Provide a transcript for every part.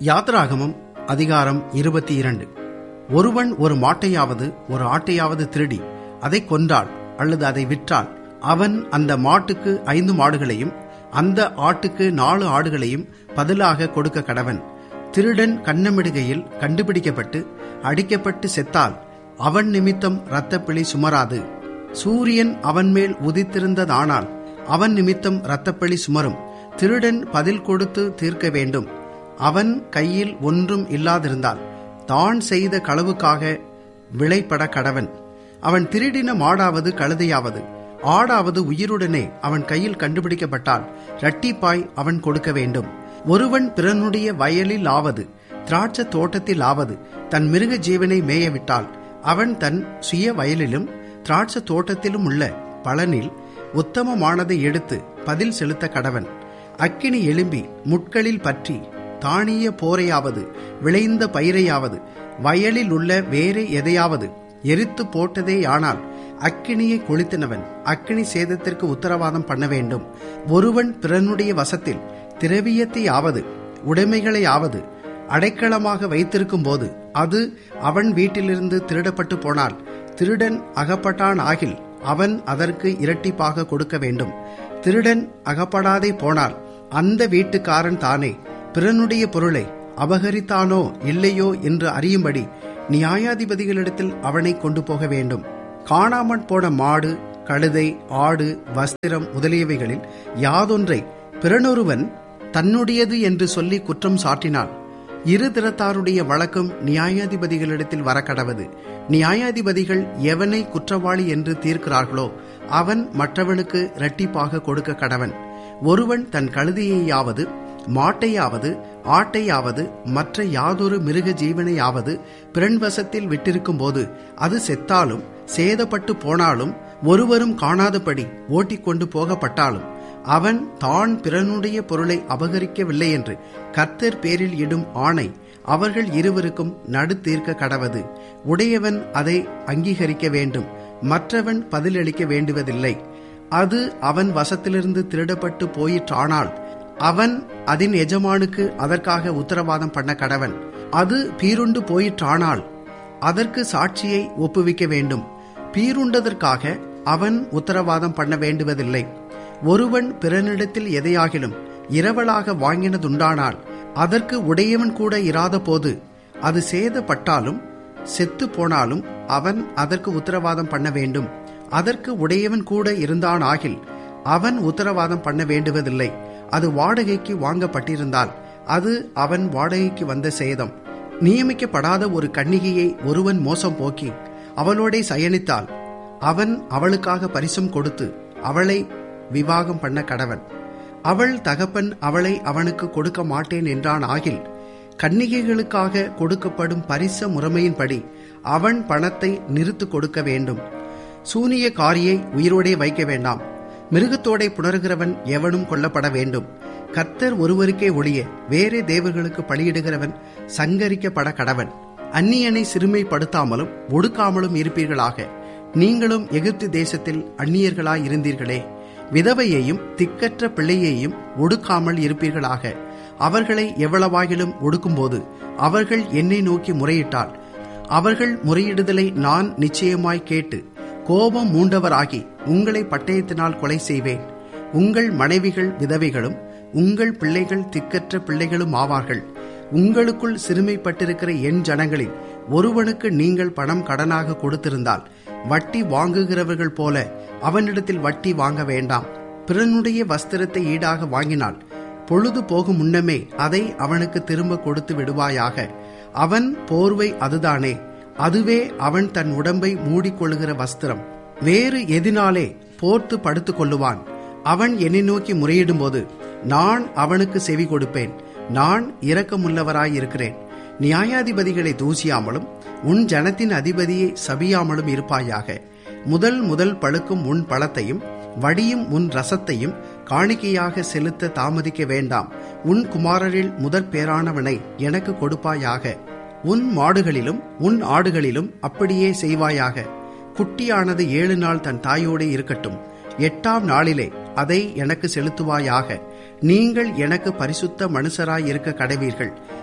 யாத்ராகமம் அதிகாரம் இருபத்தி இரண்டு ஒருவன் ஒரு மாட்டையாவது ஒரு ஆட்டையாவது திருடி அதை கொன்றால் அல்லது அதை விற்றால் அவன் அந்த மாட்டுக்கு ஐந்து மாடுகளையும் அந்த ஆட்டுக்கு நாலு ஆடுகளையும் பதிலாக கொடுக்க கடவன் திருடன் கண்ணமிடுகையில் கண்டுபிடிக்கப்பட்டு அடிக்கப்பட்டு செத்தால் அவன் நிமித்தம் இரத்தப்பிழி சுமராது சூரியன் அவன் மேல் உதித்திருந்ததானால் அவன் நிமித்தம் இரத்தப்பழி சுமரும் திருடன் பதில் கொடுத்து தீர்க்க வேண்டும் அவன் கையில் ஒன்றும் இல்லாதிருந்தால் தான் செய்த களவுக்காக விளைப்பட கடவன் அவன் திருடின மாடாவது கழுதையாவது ஆடாவது உயிருடனே அவன் கையில் கண்டுபிடிக்கப்பட்டால் இரட்டிப்பாய் அவன் கொடுக்க வேண்டும் ஒருவன் பிறனுடைய வயலில் ஆவது திராட்சை தோட்டத்தில் ஆவது தன் மிருக ஜீவனை மேயவிட்டால் அவன் தன் சுய வயலிலும் திராட்சை தோட்டத்திலும் உள்ள பலனில் உத்தமமானதை எடுத்து பதில் செலுத்த கடவன் அக்கினி எழும்பி முட்களில் பற்றி தானிய போரையாவது விளைந்த பயிரையாவது வயலில் உள்ள வேறு எதையாவது எரித்து போட்டதேயானால் அக்கினியை கொளுத்தினவன் அக்கினி சேதத்திற்கு உத்தரவாதம் பண்ண வேண்டும் ஒருவன் பிறனுடைய வசத்தில் திரவியத்தையாவது உடைமைகளையாவது அடைக்கலமாக வைத்திருக்கும் போது அது அவன் வீட்டிலிருந்து திருடப்பட்டு போனால் திருடன் அகப்பட்டான் ஆகில் அவன் அதற்கு இரட்டிப்பாக கொடுக்க வேண்டும் திருடன் அகப்படாதே போனால் அந்த வீட்டுக்காரன் தானே பிறனுடைய பொருளை அபகரித்தானோ இல்லையோ என்று அறியும்படி நியாயாதிபதிகளிடத்தில் அவனை கொண்டு போக வேண்டும் காணாமற் போன மாடு கழுதை ஆடு வஸ்திரம் முதலியவைகளில் யாதொன்றை பிறனொருவன் தன்னுடையது என்று சொல்லி குற்றம் சாட்டினான் இரு திறத்தாருடைய வழக்கம் நியாயாதிபதிகளிடத்தில் வரக்கடவது நியாயாதிபதிகள் எவனை குற்றவாளி என்று தீர்க்கிறார்களோ அவன் மற்றவனுக்கு இரட்டிப்பாக கொடுக்க கடவன் ஒருவன் தன் கழுதையையாவது மாட்டையாவது ஆட்டையாவது மற்ற யாதொரு மிருக ஜீவனையாவது பிறன்வசத்தில் விட்டிருக்கும் போது அது செத்தாலும் சேதப்பட்டு போனாலும் ஒருவரும் காணாதபடி ஓட்டிக்கொண்டு போகப்பட்டாலும் அவன் தான் பிறனுடைய பொருளை அபகரிக்கவில்லை என்று கர்த்தர் பேரில் இடும் ஆணை அவர்கள் இருவருக்கும் நடு தீர்க்க கடவது உடையவன் அதை அங்கீகரிக்க வேண்டும் மற்றவன் பதிலளிக்க வேண்டுவதில்லை அது அவன் வசத்திலிருந்து திருடப்பட்டு போயிற்றானால் அவன் அதன் எஜமானுக்கு அதற்காக உத்தரவாதம் பண்ண கடவன் அது பீருண்டு போயிற்றானால் அதற்கு சாட்சியை ஒப்புவிக்க வேண்டும் பீருண்டதற்காக அவன் உத்தரவாதம் பண்ண வேண்டுவதில்லை ஒருவன் பிறனிடத்தில் எதையாகிலும் இரவலாக வாங்கினதுண்டானால் அதற்கு உடையவன் கூட இராத போது அது சேதப்பட்டாலும் செத்து போனாலும் அவன் அதற்கு உத்தரவாதம் பண்ண வேண்டும் அதற்கு உடையவன் கூட இருந்தான் ஆகில் அவன் உத்தரவாதம் பண்ண வேண்டுவதில்லை அது வாடகைக்கு வாங்கப்பட்டிருந்தால் அது அவன் வாடகைக்கு வந்த சேதம் நியமிக்கப்படாத ஒரு கன்னிகையை ஒருவன் மோசம் போக்கி அவளோட சயனித்தால் அவன் அவளுக்காக பரிசம் கொடுத்து அவளை விவாகம் பண்ண கடவன் அவள் தகப்பன் அவளை அவனுக்கு கொடுக்க மாட்டேன் என்றான் ஆகில் கன்னிகைகளுக்காக கொடுக்கப்படும் பரிச முறைமையின்படி அவன் பணத்தை நிறுத்து கொடுக்க வேண்டும் சூனிய காரியை உயிரோடே வைக்க வேண்டாம் மிருகத்தோடை புணர்கிறவன் எவனும் கொல்லப்பட வேண்டும் கர்த்தர் ஒருவருக்கே ஒளிய வேறே தேவர்களுக்கு பலியிடுகிறவன் சங்கரிக்கப்பட கடவன் அந்நியனை சிறுமைப்படுத்தாமலும் ஒடுக்காமலும் இருப்பீர்களாக நீங்களும் எகிப்து தேசத்தில் அந்நியர்களாய் இருந்தீர்களே விதவையையும் திக்கற்ற பிள்ளையையும் ஒடுக்காமல் இருப்பீர்களாக அவர்களை எவ்வளவாகிலும் ஒடுக்கும்போது அவர்கள் என்னை நோக்கி முறையிட்டால் அவர்கள் முறையிடுதலை நான் நிச்சயமாய் கேட்டு கோபம் மூண்டவராகி உங்களை பட்டயத்தினால் கொலை செய்வேன் உங்கள் மனைவிகள் விதவைகளும் உங்கள் பிள்ளைகள் திக்கற்ற பிள்ளைகளும் ஆவார்கள் உங்களுக்குள் சிறுமைப்பட்டிருக்கிற என் ஜனங்களில் ஒருவனுக்கு நீங்கள் பணம் கடனாக கொடுத்திருந்தால் வட்டி வாங்குகிறவர்கள் போல அவனிடத்தில் வட்டி வாங்க வேண்டாம் பிறனுடைய வஸ்திரத்தை ஈடாக வாங்கினால் பொழுது போகும் முன்னமே அதை அவனுக்கு திரும்ப கொடுத்து விடுவாயாக அவன் போர்வை அதுதானே அதுவே அவன் தன் உடம்பை மூடிக்கொள்ளுகிற வஸ்திரம் வேறு எதினாலே போர்த்து படுத்துக் கொள்ளுவான் அவன் என்னை நோக்கி முறையிடும்போது நான் அவனுக்கு செவி கொடுப்பேன் நான் இரக்கமுள்ளவராயிருக்கிறேன் நியாயாதிபதிகளை தூசியாமலும் உன் ஜனத்தின் அதிபதியை சபியாமலும் இருப்பாயாக முதல் முதல் பழுக்கும் உன் பழத்தையும் வடியும் உன் ரசத்தையும் காணிக்கையாக செலுத்த தாமதிக்க வேண்டாம் உன் குமாரரில் முதற் பேரானவனை எனக்கு கொடுப்பாயாக உன் மாடுகளிலும் உன் ஆடுகளிலும் அப்படியே செய்வாயாக குட்டியானது ஏழு நாள் தன் தாயோடு இருக்கட்டும் எட்டாம் நாளிலே அதை எனக்கு செலுத்துவாயாக நீங்கள் எனக்கு பரிசுத்த மனுஷராய் இருக்க கடவீர்கள்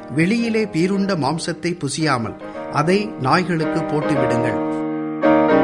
வெளியிலே பீருண்ட மாம்சத்தை புசியாமல் அதை நாய்களுக்கு போட்டுவிடுங்கள்